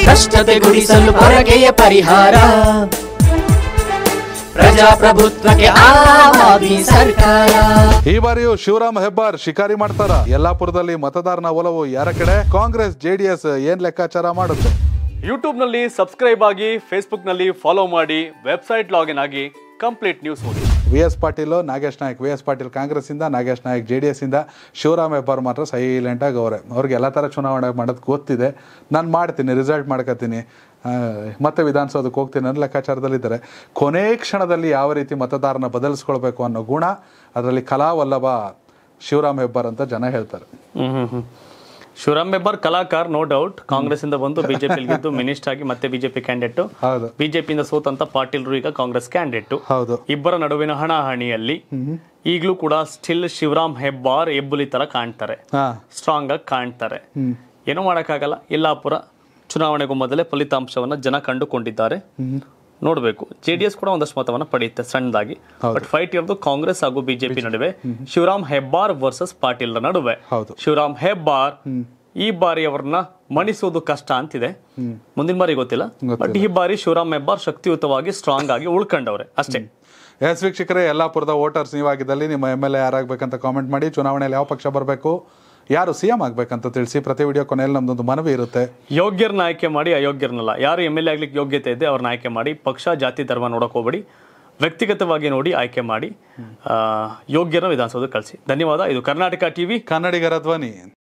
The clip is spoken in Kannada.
ಭ್ರಷ್ಟತೆ ಗುಡಿಸಲು ಪೊರಕೆಯ ಪರಿಹಾರ ಪ್ರಜಾಪ್ರಭುತ್ವಕ್ಕೆ ಆವಾದಿ ಸರ್ಕಾರ ಈ ಬಾರಿಯೂ ಶಿವರಾಮ್ ಹೆಬ್ಬಾರ್ ಶಿಕಾರಿ ಮಾಡ್ತಾರ ಯಲ್ಲಾಪುರದಲ್ಲಿ ಮತದಾರನ ಒಲವು ಯಾರ ಕಡೆ ಕಾಂಗ್ರೆಸ್ ಜೆಡಿಎಸ್ ಏನ್ ಲೆಕ್ಕಾಚಾರ ಮಾಡುತ್ತೆ ಯೂಟ್ಯೂಬ್ನಲ್ಲಿ ಸಬ್ಸ್ಕ್ರೈಬ್ ಆಗಿ ಫೇಸ್ಬುಕ್ನಲ್ಲಿ ಫಾಲೋ ಮಾಡಿ ವೆಬ್ಸೈಟ್ ಲಾಗಿನ್ ಆಗಿ ಕಂಪ್ಲೀಟ್ ನ್ಯೂಸ್ ಓದಿ V S Patil Nagesh Nayak V S Patil Congress ಇಂದ Nagesh Nayak J D S ಇಂದ ಶಿವರಾಮ್ ಹೆಬ್ಬಾರ್ ಮಾತ್ರ ಸೈಲೆಂಟ್ ಆಗಿ ಅವರೇ ಅವ್ರಿಗೆ ಎಲ್ಲ ಥರ ಚುನಾವಣೆ ಮಾಡೋದು ಗೊತ್ತಿದೆ ನಾನು ಮಾಡ್ತೀನಿ ರಿಸಲ್ಟ್ ಮಾಡ್ಕೊತೀನಿ ಆ, ಮತ್ತೆ ವಿಧಾನಸೌಧಕ್ಕೆ ಹೋಗ್ತೀನಿ ಅನ್ನೋ ಲೆಕ್ಕಾಚಾರದಲ್ಲಿದ್ದಾರೆ ಕೊನೆ ಕ್ಷಣದಲ್ಲಿ ಯಾವ ರೀತಿ ಮತದಾರನ ಬದಲಿಸ್ಕೊಳ್ಬೇಕು ಅನ್ನೋ ಗುಣ ಅದರಲ್ಲಿ ಕಲಾವಲ್ಲಭ ಶಿವರಾಮ್ ಹೆಬ್ಬಾರ್ ಅಂತ ಜನ ಹೇಳ್ತಾರೆ ಹ್ಮ್ ಹ್ಮ್ ಹ್ಮ್ ಶಿವರಾಮ್ ಹೆಬ್ಬಾರ್ ಕಲಾಕಾರ್ ನೋ ಡೌಟ್ ಕಾಂಗ್ರೆಸ್ ಇಂದ ಬಂದು ಬಿಜೆಪಿ ಗೆದ್ದು ಮಿನಿಸ್ಟರ್ ಆಗಿ ಮತ್ತೆ ಬಿಜೆಪಿ ಕ್ಯಾಂಡಿಡೇಟ್ ಹೌದು ಬಿಜೆಪಿಯಿಂದ ಸೋತಂತ ಪಾಟೀಲ್ರು ಈಗ ಕಾಂಗ್ರೆಸ್ ಕ್ಯಾಂಡಿಡೇಟ್ ಹೌದು ಇಬ್ಬರ ನಡುವಿನ ಹಣಾಹಣಿಯಲ್ಲಿ ಈಗಲೂ ಕೂಡ ಸ್ಟಿಲ್ ಶಿವರಾಮ್ ಹೆಬ್ಬಾರ್ ಎಬ್ಬುಲಿ ತರ ಕಾಣ್ತಾರೆ ಹಾಂ ಸ್ಟ್ರಾಂಗ್ ಆಗಿ ಕಾಣ್ತಾರೆ ಏನೂ ಮಾಡೋಕ್ಕಾಗಲ್ಲ ಯಲ್ಲಾಪುರ ಚುನಾವಣೆಗೂ ಮೊದಲೇ ಫಲಿತಾಂಶವನ್ನ ಜನ ಕಂಡುಕೊಂಡಿದ್ದಾರೆ ನೋಡಬೇಕು ಜೆ ಡಿ ಎಸ್ ಕೂಡ ಒಂದಷ್ಟು ಮತವನ್ನ ಪಡೆಯುತ್ತೆ ಸಣ್ಣದಾಗಿ ಬಟ್ ಫೈಟ್ ಇರೋದು ಕಾಂಗ್ರೆಸ್ ಹಾಗೂ ಬಿಜೆಪಿ ನಡುವೆ ಶಿವರಾಮ್ ಹೆಬ್ಬಾರ್ ವರ್ಸಸ್ ಪಾಟೀಲ್ ನಡುವೆ ಹೌದು. ಶಿವರಾಮ್ ಹೆಬ್ಬಾರ್ ಈ ಬಾರಿ ಅವ್ರನ್ನ ಮಣಿಸೋದು ಕಷ್ಟ ಅಂತಿದೆ ಮುಂದಿನ ಬಾರಿ ಗೊತ್ತಿಲ್ಲ ಬಟ್ ಈ ಬಾರಿ ಶಿವರಾಮ್ ಹೆಬ್ಬಾರ್ ಶಕ್ತಿಯುತವಾಗಿ ಸ್ಟ್ರಾಂಗ್ ಆಗಿ ಉಳ್ಕೊಂಡವ್ರೆ ಅಷ್ಟೇ ಎಸ್ ವೀಕ್ಷಕರೇ ಯಲ್ಲಾಪುರದ ವೋಟರ್ಸ್ ನೀವಾಗಿದ್ದಲ್ಲಿ ನಿಮ್ಮ ಎಮ್ ಎಲ್ ಎ ಯಾರಾಗಬೇಕಂತ ಕಾಮೆಂಟ್ ಮಾಡಿ ಚುನಾವಣೆಯಲ್ಲಿ ಯಾವ ಪಕ್ಷ ಬರಬೇಕು ಯಾರು ಸಿ ಎಂ ಆಗಬೇಕಂತ ತಿಳಿಸಿ ಪ್ರತಿ ವಿಡಿಯೋ ಕೊನೆಯಲ್ಲಿ ನಮ್ದೊಂದು ಮನವಿ ಇರುತ್ತೆ ಯೋಗ್ಯರನ್ನ ಆಯ್ಕೆ ಮಾಡಿ ಅಯೋಗ್ಯರನ್ನಲ್ಲ ಯಾರು ಎಮ್ ಎಲ್ ಎ ಆಗ್ಲಿಕ್ಕೆ ಯೋಗ್ಯತೆ ಇದೆ ಅವ್ರನ್ನ ಆಯ್ಕೆ ಮಾಡಿ ಪಕ್ಷ ಜಾತಿ ಧರ್ಮ ನೋಡಕ್ ಹೋಗ್ಬೇಡಿ ವ್ಯಕ್ತಿಗತವಾಗಿ ನೋಡಿ ಆಯ್ಕೆ ಮಾಡಿ ಆ, ಯೋಗ್ಯರನ್ನ ವಿಧಾನಸೌಧ ಕಳಿಸಿ ಧನ್ಯವಾದ ಇದು ಕರ್ನಾಟಕ ಟಿವಿ ಕನ್ನಡಿಗರ ಧ್ವನಿ